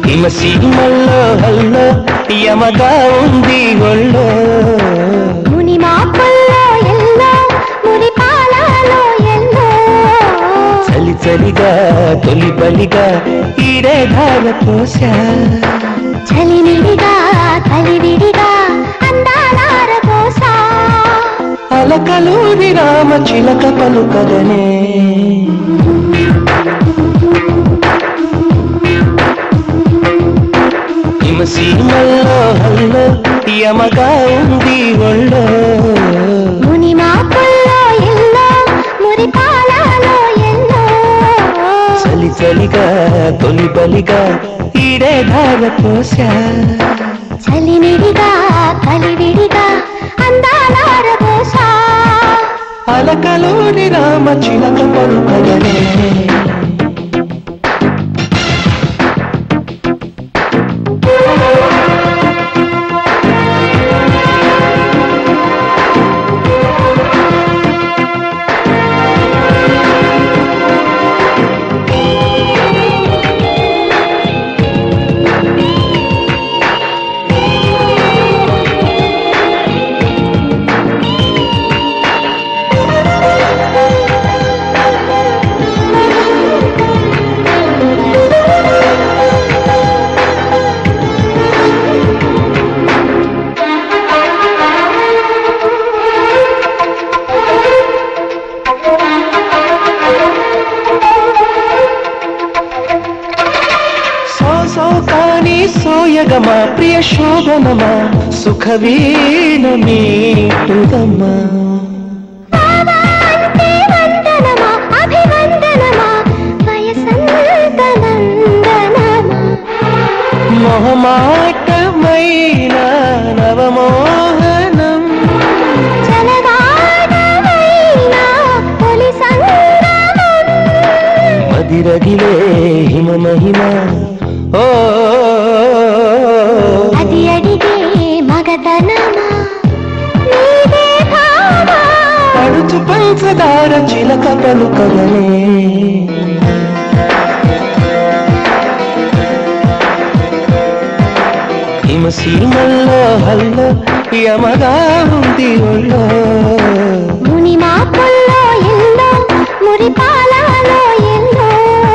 హిమసీమల్లో hello యమగా ఉంది ఒళ్ళో ముని మాపుల్లో ఎల్లో మురి పాలలో ఎల్లో చలి చలిగా తొలి బలిగా ఈడే ధార పోసా చలిమిడిగా కలివిడిగా అందాలార పోసా అలకలూరి రామ చిలక పలుకదనే హిమసీమల్లో హల్లో యమగా ఉంది ఒళ్ళో ముని మాపుల్లో ఎల్లో మురి పాలలో ఎల్లో చలి చలిగా తొలి బలిగా ఈడే ధార పోసా చలిమిడిగా కలివిడిగా అందాలార పోసా అలకలూరి రామ చిలక పలుకదనే సో సో కాని సోయగమా ప్రియ శోభనమా సుఖవీణ మీటుదమ్మా అంటే వందనమా అభివందనమా వయసంత నందనమా మొహమాటమైన నవమోహనం జలగానమైన తొలి సంగమం మదిరగిలే హిమ మహిమ ఓ అది అడిగే మగతనమా నీదే భావా పడుచు పంచదార చిలక పలుకదనే హిమసీమల్లో హల్లో యమగా ఉంది ఒళ్ళో ముని మాపుల్లో ఎల్లో మురి పాలలో ఎల్లో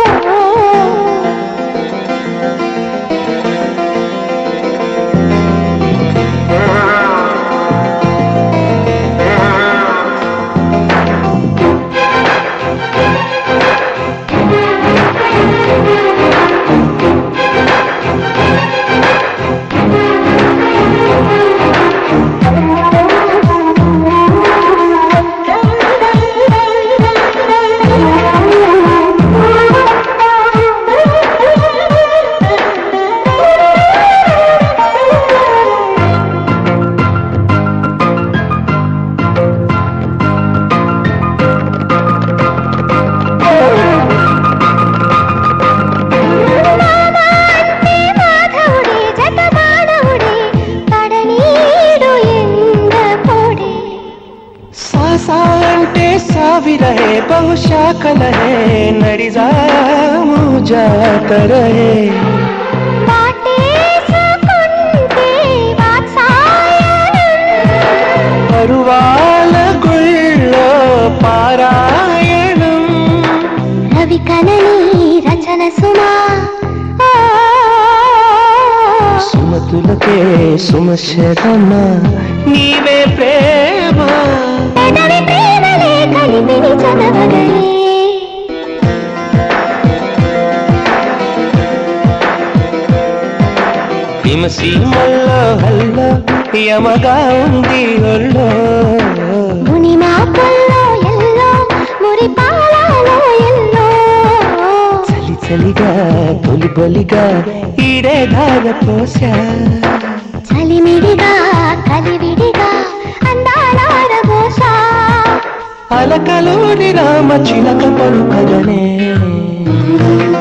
మాధవుడే జతమానవుడే పడనీడు ఎండ పొడే సాసా అంటే సావిరహే బహుశాఖలహే నడిజాము జాతరహే పాటేసుకుంటే వాత్సాయనం పరువాల గుళ్ళో పారాయణం రవి కనని రచన సుమా ఓ, సుమతులకే సుమశరమ నీవే ప్రేమ పెదవి ప్రేమలే కలిపిని చదవగలే హిమసీమల్లో హల్లో యమగా ఉంది ఒళ్ళో ముని మాపుల్లో ఎల్లో మురి పాలలో ఎల్లో చలి చలిగా తొలి బలిగా ఈడే ధార పోసా చలిమిడిగా కలివిడిగా అందాలార పోసా అలకలూరి రామ చిలక పలుకదనే